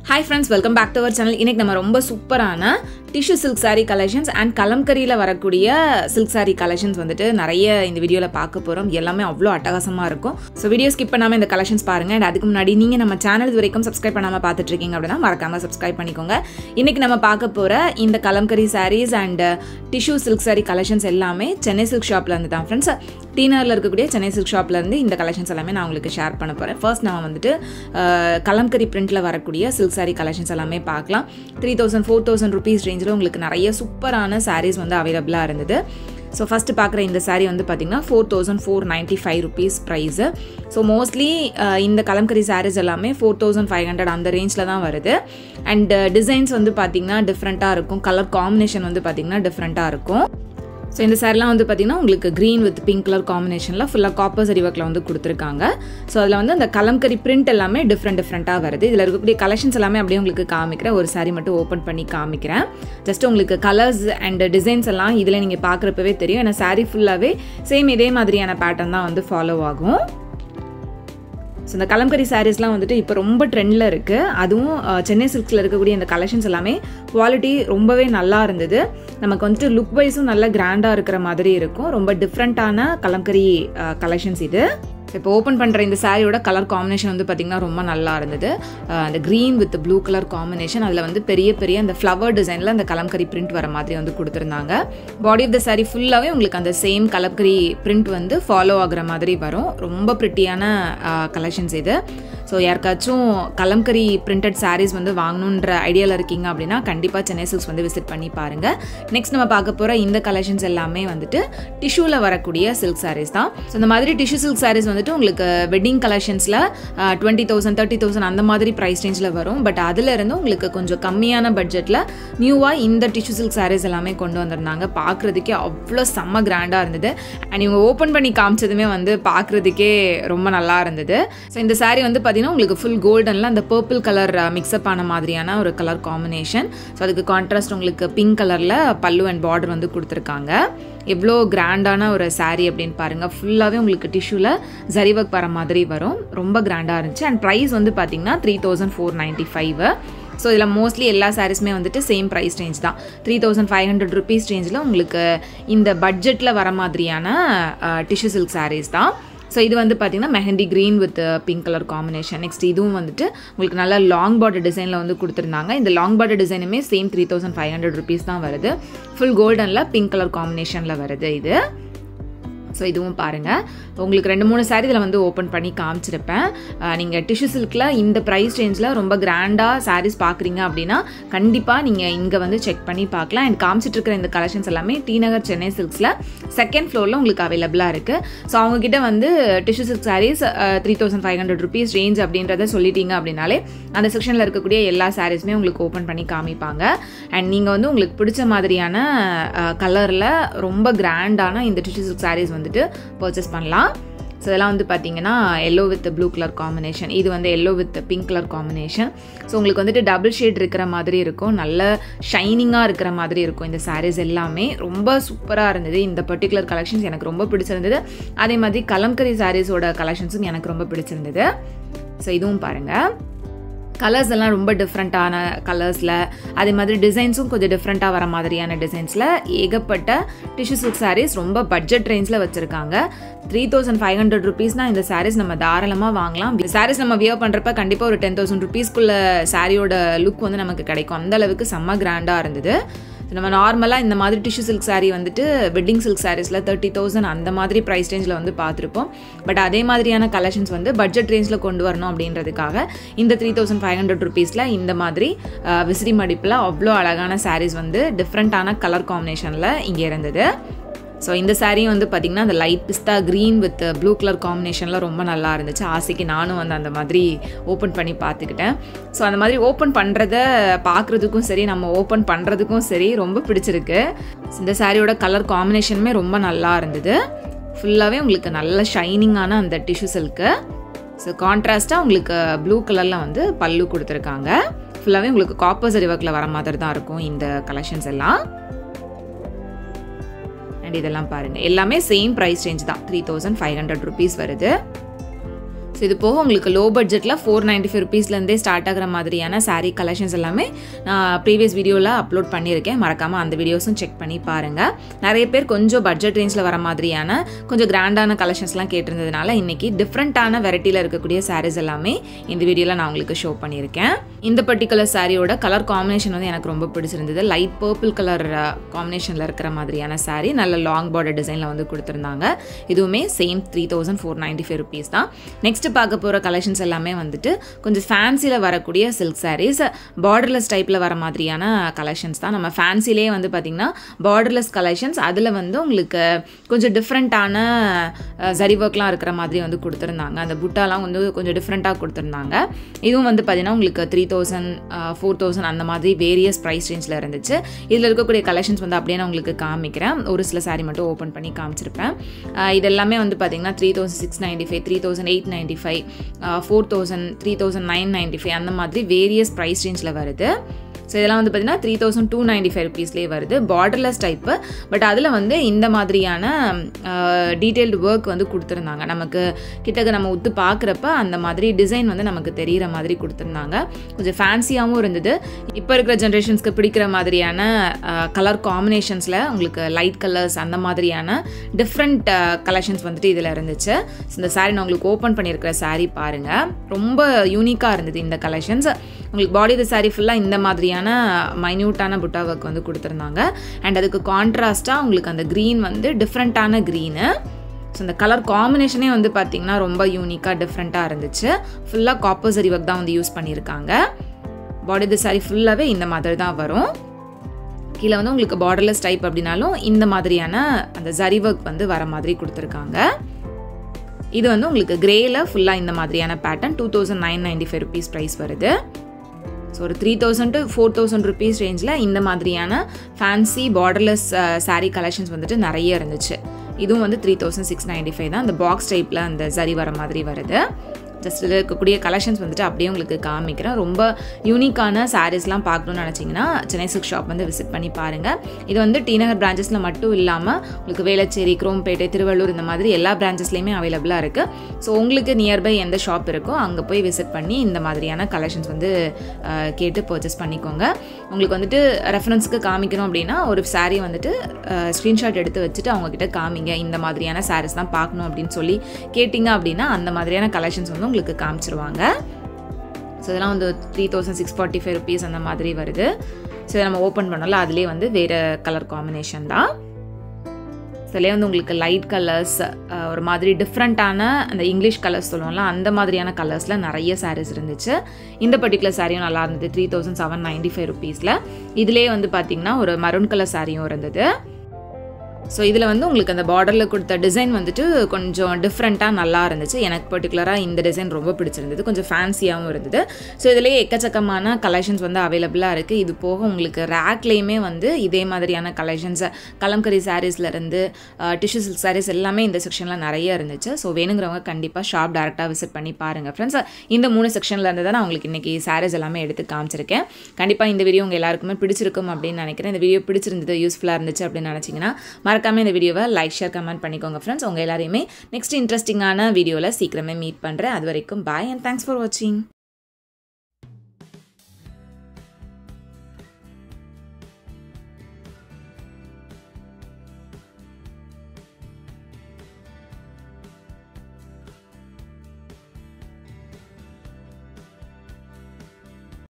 hi friends welcome back to our channel இன்னைக்கு நம்ம ரொம்ப சூப்பரான tissue silk saree collections and கலம்கரியில் வரக்கூடிய சில்க் saree கலெக்ஷன்ஸ் வந்துட்டு நிறைய இந்த வீடியோவில் பார்க்க போகிறோம் எல்லாமே அவ்வளோ அட்டகாசமாக இருக்கும் ஸோ வீடியோ ஸ்கிப் பண்ணாமல் இந்த கலெக்ஷன்ஸ் பாருங்கள் அண்ட் அதுக்கு முன்னாடி நீங்கள் நம்ம சேனல் இது வரைக்கும் சப்ஸ்கிரைப் பண்ணாமல் பார்த்துட்டு இருக்கீங்க அப்படின்னா மறக்காமல் சப்ஸ்கிரைப் பண்ணிக்கோங்க இன்னைக்கு நம்ம பார்க்க போகிற இந்த Kalamkari sarees and tissue silk saree collections எல்லாமே சென்னை சில்க் ஷாப்பில் இருந்து தான் ஃப்ரெண்ட்ஸ் டீனரில் இருக்கக்கூடிய சென்னை சில்க் ஷாப்லேருந்து இந்த கலெக்ஷன்ஸ் எல்லாமே நான் உங்களுக்கு ஷேர் பண்ண போகிறேன் ஃபர்ஸ்ட் நம்ம வந்துட்டு அஹ், கலம்கரி பிரிண்ட்டில் வரக்கூடிய சில்க் saree கலெக்ஷன்ஸ் எல்லாமே பார்க்கலாம் three thousand four thousand rupees ரேஞ்சில் உங்களுக்கு நிறைய சூப்பரான sarees வந்து அவைலபிளாக இருந்தது ஸோ ஃபஸ்ட்டு பார்க்குற இந்த saree வந்து பார்த்திங்கன்னா four thousand four ninety five rupees price so mostly இந்த கலம்கரி sarees எல்லாமே ஃபோர் தௌசண்ட் ஃபைவ் ஹண்ட்ரட் அந்த ரேஞ்சில் தான் வருது அண்ட் டிசைன்ஸ் வந்து பார்த்திங்கன்னா டிஃப்ரெண்ட்டாக இருக்கும் கலர் காம்பினேஷன் வந்து பார்த்திங்கன்னா டிஃப்ரெண்ட்டாக இருக்கும் ஸோ இந்த சாரிலாம் வந்து பார்த்திங்கன்னா உங்களுக்கு க்ரீன் வித் பிங்க் கலர் காம்பினேஷனில் ஃபுல்லாக காப்பர் சரி ஒர்க்கில் வந்து கொடுத்துருக்காங்க ஸோ அதில் வந்து அந்த கலம்கரி பிரிண்ட் எல்லாமே டிஃப்ரெண்ட் டிஃப்ரெண்ட்டாக வருது இதில் இருக்கக்கூடிய கலெக்ஷன்ஸ் எல்லாமே அப்படியே உங்களுக்கு காமிக்கிறேன் ஒரு saree மட்டும் ஓப்பன் பண்ணி காமிக்கிறேன் ஜஸ்ட் உங்களுக்கு கலர்ஸ் அண்ட் டிசைன்ஸ் எல்லாம் இதில் நீங்கள் பார்க்குறப்பவே தெரியும் ஏன்னா saree ஃபுல்லாகவே சேம் இதே மாதிரியான பேட்டர்ன் தான் வந்து ஃபாலோ ஆகும் ஸோ இந்த கலம்கரி சாரீஸ்லாம் வந்துட்டு இப்போ ரொம்ப ட்ரெண்டில் இருக்குது அதுவும் அஹ், சென்னை சில்க்ஸில் இருக்கக்கூடிய இந்த கலெக்ஷன்ஸ் எல்லாமே குவாலிட்டி ரொம்பவே நல்லா இருந்தது நமக்கு வந்துட்டு லுக் வைஸும் நல்ல கிராண்டாக இருக்கிற மாதிரி இருக்கும் ரொம்ப டிஃப்ரெண்ட்டான கலம்கரி கலெக்ஷன்ஸ் இது இப்போ ஓப்பன் பண்ணுற இந்த சாரியோட கலர் காம்பினேஷன் வந்து பார்த்திங்கன்னா ரொம்ப நல்லா இருந்தது அஹ், அந்த green with blue colour combination அதில் வந்து பெரிய பெரிய அந்த ஃப்ளவர் டிசைனில் அந்த கலம்கரி பிரிண்ட் வர மாதிரி வந்து கொடுத்துருந்தாங்க பாடி ஆஃப் த saree ஃபுல்லாகவே உங்களுக்கு அந்த சேம் கலம்கரி பிரிண்ட் வந்து ஃபாலோ ஆகுற மாதிரி வரும் ரொம்ப ப்ரிட்டியான கலெக்ஷன்ஸ் இது ஸோ யாருக்காச்சும் கலம்கரி பிரிண்டட் sarees வந்து வாங்கணுன்ற ஐடியாவில் இருக்கீங்க அப்படின்னா கண்டிப்பாக சென்னை சில்க்ஸ் வந்து விசிட் பண்ணி பாருங்கள் நெக்ஸ்ட் நம்ம பார்க்க போகிற இந்த கலெக்ஷன்ஸ் எல்லாமே வந்துட்டு டிஷ்யூவில் வரக்கூடிய சில்க் sarees தான் ஸோ இந்த மாதிரி டிஷ்யூ சில்க் sarees வந்துட்டு உங்களுக்கு வெட்டிங் கலெக்ஷன்ஸில் டுவெண்ட்டி தௌசண்ட் தேர்ட்டி தௌசண்ட் அந்த மாதிரி ப்ரைஸ் ரேஞ்சில் வரும் பட் அதில் இருந்து உங்களுக்கு கொஞ்சம் கம்மியான பட்ஜெட்டில் நியூவாக இந்த டிஷ்யூ சில்க் sarees எல்லாமே கொண்டு வந்திருந்தாங்க பார்க்குறதுக்கே அவ்வளோ செம்ம கிராண்டாக இருந்தது அண்ட் இவங்க ஓப்பன் பண்ணி காமிச்சதுமே வந்து பார்க்குறதுக்கே ரொம்ப நல்லா இருந்தது ஸோ இந்த saree வந்து பார்த்தீங்கன்னா உங்களுக்கு ஃபுல் கோல்டனில் அந்த பர்பிள் கலர் மிக்ஸ்அப் ஆன மாதிரியான ஒரு கலர் காம்பினேஷன் ஸோ அதுக்கு கான்ட்ராஸ்ட் உங்களுக்கு பிங்க் கலரில் பல்லு அண்ட் பார்டர் வந்து கொடுத்துருக்காங்க எவ்வளோ கிராண்டான ஒரு saree அப்படின்னு பாருங்கள் ஃபுல்லாகவே உங்களுக்கு டிஷ்யூவில் ஜரி ஒர்க் வர மாதிரி வரும் ரொம்ப கிராண்டாக இருந்துச்சு அண்ட் ப்ரைஸ் வந்து பார்த்தீங்கன்னா three thousand four ninety five so இதில் மோஸ்ட்லி எல்லா சாரீஸுமே வந்துட்டு சேம் ப்ரைஸ் ரேஞ்ச் தான் three thousand five hundred rupees ரேஞ்சில் உங்களுக்கு இந்த பட்ஜெட்டில் வர மாதிரியான டிஷ்யூ சில்க் sarees தான் ஸோ இது வந்து பார்த்தீங்கன்னா mehndi green with pink colour combination next இதுவும் வந்துட்டு உங்களுக்கு நல்லா லாங் பார்டர் டிசைனில் வந்து கொடுத்துருந்தாங்க இந்த லாங் பார்டர் டிசைனுமே same three thousand five hundred rupees தான் வருது ஃபுல் கோல்டனில் பிங்க் கலர் காம்பினேஷனில் வருது இது ஸோ இதுவும் பாருங்கள் உங்களுக்கு ரெண்டு மூணு சாரி இதில் வந்து ஓப்பன் பண்ணி காமிச்சிருப்பேன் நீங்கள் டிஷ்யூ சில்கில் இந்த ப்ரைஸ் ரேஞ்சில் ரொம்ப கிராண்டாக சாரீஸ் பார்க்குறீங்க அப்படின்னா கண்டிப்பாக நீங்கள் இங்கே வந்து செக் பண்ணி பார்க்கலாம் அண்ட் காமிச்சிட்டு இருக்கிற இந்த கலெக்ஷன்ஸ் எல்லாமே டி நகர் சென்னை சில்க்ஸில் செகண்ட் ஃப்ளோரில் உங்களுக்கு அவைலபிளாக இருக்குது ஸோ அவங்கக்கிட்ட வந்து tissue silk sarees three thousand five hundred rupees range அப்படின்றத சொல்லிட்டீங்க அப்படின்னாலே அந்த செக்ஷனில் இருக்கக்கூடிய எல்லா சாரீஸுமே உங்களுக்கு ஓப்பன் பண்ணி காமிப்பாங்க அண்ட் நீங்கள் வந்து உங்களுக்கு பிடிச்ச மாதிரியான கலரில் ரொம்ப கிராண்டான இந்த டிஷ்யூ சில்க் சாரீஸ் வந்துட்டு பர்ச்சேஸ் பண்ணலாம் ஸோ இதெல்லாம் வந்து பார்த்தீங்கன்னா yellow with blue colour combination இது வந்து yellow with pink colour combination so உங்களுக்கு வந்துட்டு டபுள் ஷேட் இருக்கிற மாதிரி இருக்கும் நல்ல ஷைனிங்காக இருக்கிற மாதிரி இருக்கும் இந்த sarees எல்லாமே ரொம்ப சூப்பராக இருந்தது இந்த பர்டிகுலர் கலெக்ஷன்ஸ் எனக்கு ரொம்ப பிடிச்சிருந்தது அதே மாதிரி கலம்கரி சாரீஸோட கலெக்ஷன்ஸும் எனக்கு ரொம்ப பிடிச்சிருந்தது ஸோ இதுவும் பாருங்கள் கலர்ஸ் எல்லாம் ரொம்ப டிஃப்ரெண்ட்டான கலர்ஸில் அதே மாதிரி டிசைன்ஸும் கொஞ்சம் டிஃப்ரெண்ட்டாக வர மாதிரியான டிசைன்ஸில் ஏகப்பட்ட டிஷ்யூ சில்க் sarees ரொம்ப பட்ஜெட் ரேஞ்சில் வச்சுருக்காங்க த்ரீ தௌசண்ட் ஃபைவ் ஹண்ட்ரட் ருபீஸ்னால் இந்த sarees நம்ம தாராளமாக வாங்கலாம் sarees நம்ம வியர் பண்ணுறப்ப கண்டிப்பாக ஒரு டென் தௌசண்ட் ருபீஸ்க்குள்ள சாரியோட லுக் வந்து நமக்கு கிடைக்கும் அந்த அளவுக்கு செம்ம கிராண்டாக இருந்தது நம்ம நார்மலாக இந்த மாதிரி டிஷ்யூ சில்க் saree வந்துட்டு வெட்டிங் சில்க் சாரீஸில் தேர்ட்டி தௌசண்ட் அந்த மாதிரி ப்ரைஸ் ரேஞ்சில் வந்து பார்த்துருப்போம் பட் அதே மாதிரியான கலெக்ஷன்ஸ் வந்து பட்ஜெட் ரேஞ்சில் கொண்டு வரணும் அப்படின்றதுக்காக இந்த த்ரீ தௌசண்ட் ஃபைவ் ஹண்ட்ரட் ருபீஸில் இந்த மாதிரி அஹ், விசிறி மடிப்பில் அவ்வளோ அழகான sarees வந்து டிஃப்ரெண்ட்டான கலர் காம்பினேஷனில் இங்கே இருந்தது ஸோ இந்த saree வந்து பார்த்திங்கன்னா அந்த light pista green with blue colour காம்பினேஷனில் ரொம்ப நல்லா இருந்துச்சு ஆசைக்கு நானும் வந்து அந்த மாதிரி ஓப்பன் பண்ணி பார்த்துக்கிட்டேன் ஸோ அந்த மாதிரி ஓப்பன் பண்ணுறத பார்க்குறதுக்கும் சரி நம்ம ஓப்பன் பண்ணுறதுக்கும் சரி ரொம்ப பிடிச்சிருக்கு இந்த சாரியோட கலர் காம்பினேஷனுமே ரொம்ப நல்லா இருந்தது ஃபுல்லாகவே உங்களுக்கு நல்ல ஷைனிங்கான அந்த டிஷ்யூ சில்க்கு ஸோ கான்ட்ராஸ்ட்டாக உங்களுக்கு ப்ளூ கலரில் வந்து பல்லு கொடுத்துருக்காங்க ஃபுல்லாகவே உங்களுக்கு காப்பர் சரி ஒர்க்கில் வர மாதிரி தான் இருக்கும் இந்த கலெக்ஷன்ஸ் எல்லாம் அண்ட் இதெல்லாம் பாருங்கள் எல்லாமே சேம் ப்ரைஸ் ரேஞ்ச் தான் three thousand five hundred rupees வருது ஸோ இது போக உங்களுக்கு லோ பட்ஜெட்டில் ஃபோர் நைன்ட்டி ஃபைவ் ருபீஸ்லேருந்தே ஸ்டார்ட் ஆகிற மாதிரியான saree கலெக்ஷன்ஸ் எல்லாமே நான் ப்ரீவியஸ் வீடியோவில் அப்லோட் பண்ணியிருக்கேன் மறக்காமல் அந்த வீடியோஸும் செக் பண்ணி பாருங்கள் நிறைய பேர் கொஞ்சம் பட்ஜெட் ரேஞ்சில் வர மாதிரியான கொஞ்சம் கிராண்டான கலெக்ஷன்ஸ்லாம் கேட்டிருந்ததுனால இன்றைக்கி டிஃப்ரெண்ட்டான வெரைட்டியில் இருக்கக்கூடிய sarees எல்லாமே இந்த வீடியோவில் நான் உங்களுக்கு ஷோ பண்ணியிருக்கேன் இந்த பர்டிகுலர் சாரியோட கலர் காம்பினேஷன் வந்து எனக்கு ரொம்ப பிடிச்சிருந்தது லைட் பர்பிள் கலர் காம்பினேஷனில் இருக்கிற மாதிரியான saree நல்ல லாங் பார்டர் டிசைனில் வந்து கொடுத்துருந்தாங்க இதுவுமே same three thousand four ninety five rupees தான் நெக்ஸ்ட் பார்க்க போகிற கலெக்ஷன்ஸ் எல்லாமே வந்துட்டு கொஞ்சம் ஃபேன்சியில் வரக்கூடிய சில்க் சாரீஸ் பார்டர்லெஸ் டைப்பில் வர மாதிரியான கலெக்ஷன்ஸ் தான் நம்ம ஃபேன்சிலே வந்து பார்த்திங்கன்னா பார்டர்லெஸ் கலெக்ஷன்ஸ் அதில் வந்து உங்களுக்கு கொஞ்சம் டிஃப்ரெண்ட்டான ஜரி ஒர்க்லாம் இருக்கிற மாதிரி வந்து கொடுத்துருந்தாங்க அந்த புட்டாலாம் வந்து கொஞ்சம் டிஃப்ரெண்ட்டாக கொடுத்துருந்தாங்க இதுவும் வந்து பார்த்திங்கன்னா உங்களுக்கு த்ரீ தௌசண்ட் ஃபோர் தௌசண்ட் அந்த மாதிரி வேரியஸ் ப்ரைஸ் ரேஞ்சில் இருந்துச்சு இதில் இருக்கக்கூடிய கலெக்ஷன்ஸ் வந்து அப்படியே நான் உங்களுக்கு காமிக்கிறேன் ஒரு சில சாரீ மட்டும் ஓப்பன் பண்ணி காமிச்சிருப்பேன் ஆஹ் இது எல்லாமே வந்து பார்த்திங்கன்னா three thousand six ninety five three thousand eight ninety five four thousand three thousand nine ninety five அந்த மாதிரி வேரியஸ் ப்ரைஸ் ரேஞ்சில் வருது ஸோ இதெல்லாம் வந்து பார்த்தீங்கன்னா three thousand two ninety five ருபீஸ்லேயே வருது பார்டர்லெஸ் டைப்பு பட் அதில் வந்து இந்த மாதிரியான டீட்டெயில்டு ஒர்க் வந்து கொடுத்துருந்தாங்க நமக்கு கிட்டக்க நம்ம உத்து பார்க்குறப்ப அந்த மாதிரி டிசைன் வந்து நமக்கு தெரிகிற மாதிரி கொடுத்துருந்தாங்க கொஞ்சம் ஃபேன்சியாகவும் இருந்தது இப்போ இருக்கிற ஜென்ரேஷன்ஸ்க்கு பிடிக்கிற மாதிரியான கலர் காம்பினேஷன்ஸில் உங்களுக்கு லைட் கலர்ஸ் அந்த மாதிரியான டிஃப்ரெண்ட் கலெக்ஷன்ஸ் வந்துட்டு இதில் இருந்துச்சு ஸோ இந்த சாரீ நான் உங்களுக்கு ஓப்பன் பண்ணியிருக்கிற சாரீ பாருங்கள் ரொம்ப யூனிக்காக இருந்தது இந்த கலெக்ஷன்ஸ் உங்களுக்கு பாடி த சாரீ ஃபுல்லாக இந்த மாதிரியான மைன்யூட்டான புட்டா ஒர்க் வந்து கொடுத்துருந்தாங்க அண்ட் அதுக்கு கான்ட்ராஸ்ட்டாக உங்களுக்கு அந்த க்ரீன் வந்து டிஃப்ரெண்ட்டான க்ரீனு ஸோ இந்த கலர் காம்பினேஷனே வந்து பார்த்திங்கன்னா ரொம்ப யூனிக்காக டிஃப்ரெண்ட்டாக இருந்துச்சு ஃபுல்லாக காப்பர் சரி ஒர்க் தான் வந்து யூஸ் பண்ணியிருக்காங்க பாடி த சாரீ ஃபுல்லாகவே இந்த மாதிரி தான் வரும் கீழே வந்து உங்களுக்கு பார்டர்லெஸ் டைப் அப்படின்னாலும் இந்த மாதிரியான அந்த ஜரி ஒர்க் வந்து வர மாதிரி கொடுத்துருக்காங்க இது வந்து உங்களுக்கு கிரேயில் ஃபுல்லாக இந்த மாதிரியான pattern two thousand nine ninety five rupees price வருது ஸோ ஒரு three thousand to four thousand rupees ரேஞ்சில் இந்த மாதிரியான ஃபேன்சி பார்டர்லெஸ் saree கலெக்ஷன்ஸ் வந்துட்டு நிறைய இருந்துச்சு இதுவும் வந்து three thousand six ninety five தான் அந்த பாக்ஸ் டைப்பில் அந்த சரி வர மாதிரி வருது ஜஸ்ட் இதில் இருக்கக்கூடிய கலெக்ஷன்ஸ் வந்துட்டு அப்படியே உங்களுக்கு காமிக்கிறேன் ரொம்ப யூனிக்கான சாரீஸ்லாம் பார்க்கணும்னு நினச்சிங்கன்னா சென்னை சில்க் ஷாப் வந்து விசிட் பண்ணி பாருங்கள் இது வந்து டி நகர் பிரான்ச்சஸில் மட்டும் இல்லாமல் உங்களுக்கு வேளச்சேரி குரோம்பேட்டை திருவள்ளூர் இந்த மாதிரி எல்லா பிரான்ச்சஸ்லேயுமே அவைலபிளாக இருக்குது ஸோ உங்களுக்கு நியர்பை எந்த ஷாப் இருக்கோ அங்கே போய் விசிட் பண்ணி இந்த மாதிரியான கலெக்ஷன்ஸ் வந்து அஹ், கேட்டு பர்ச்சேஸ் பண்ணிக்கோங்க உங்களுக்கு வந்துட்டு ரெஃபரன்ஸுக்கு காமிக்கணும் அப்படின்னா ஒரு saree வந்துட்டு ஸ்க்ரீன்ஷாட் எடுத்து வச்சுட்டு அவங்கக்கிட்ட காமிங்க இந்த மாதிரியான சாரீஸ் தான் பார்க்கணும் அப்படின்னு சொல்லி கேட்டிங்க அப்படின்னா அந்த மாதிரியான கலெக்ஷன்ஸ் வந்து உங்களுக்கு காமிச்சிருவாங்க ஸோ இதெல்லாம் வந்து three thousand six forty five rupees அந்த மாதிரி வருது ஸோ இதை நம்ம ஓப்பன் பண்ணோம்ல அதுலேயே வந்து வேறு கலர் காம்பினேஷன் தான் இதுலேயே வந்து உங்களுக்கு லைட் கலர்ஸ் ஒரு மாதிரி டிஃப்ரெண்ட்டான அந்த இங்கிலீஷ் கலர்ஸ் சொல்லுவோம்ல அந்த மாதிரியான கலர்ஸில் நிறைய சாரீஸ் இருந்துச்சு இந்த பர்டிகுலர் சாரியும் நல்லா இருந்தது three thousand seven ninety five ருபீஸில் இதுலேயே வந்து பார்த்திங்கன்னா ஒரு மரூன் கலர் சாரியும் இருந்தது ஸோ இதில் வந்து உங்களுக்கு அந்த பார்டரில் கொடுத்த டிசைன் வந்துட்டு கொஞ்சம் டிஃப்ரெண்ட்டாக நல்லா இருந்துச்சு எனக்கு பர்டிகுலராக இந்த டிசைன் ரொம்ப பிடிச்சிருந்தது கொஞ்சம் ஃபேன்சியாகவும் இருந்தது ஸோ இதுலேயே எக்கச்சக்கமான கலெக்ஷன்ஸ் வந்து அவைலபிளாக இருக்குது இது போக உங்களுக்கு ரேக்லேயுமே வந்து இதே மாதிரியான கலெக்ஷன்ஸ் கலம்கரி சாரீஸ்லேருந்து டிஷ்யூ சில்க் சாரீஸ் எல்லாமே இந்த செக்ஷனில் நிறைய இருந்துச்சு ஸோ வேணுங்கிறவங்க கண்டிப்பாக ஷாப் டேரெக்டாக விசிட் பண்ணி பாருங்கள் ஃப்ரெண்ட்ஸ் இந்த மூணு செக்ஷனில் இருந்து தான் நான் உங்களுக்கு இன்றைக்கி சாரீஸ் எல்லாமே எடுத்து காமிச்சிருக்கேன் கண்டிப்பாக இந்த வீடியோ உங்கள் எல்லாருக்குமே பிடிச்சிருக்கும் அப்படின்னு நினைக்கிறேன் இந்த வீடியோ பிடிச்சிருந்தது யூஸ்ஃபுல்லாக இருந்துச்சு அப்படின்னு நினச்சிங்கன்னா மறக்காமல் இந்த வீடியோவை லைக் ஷேர் கமெண்ட் பண்ணிக்கோங்க ஃப்ரெண்ட்ஸ் உங்கள் எல்லாரையுமே நெக்ஸ்ட் இன்ட்ரெஸ்டிங்கான வீடியோவில் சீக்கிரமே மீட் பண்ணுறேன் அது வரைக்கும் பாய் அண்ட் தேங்க்ஸ் ஃபார் வாட்சிங்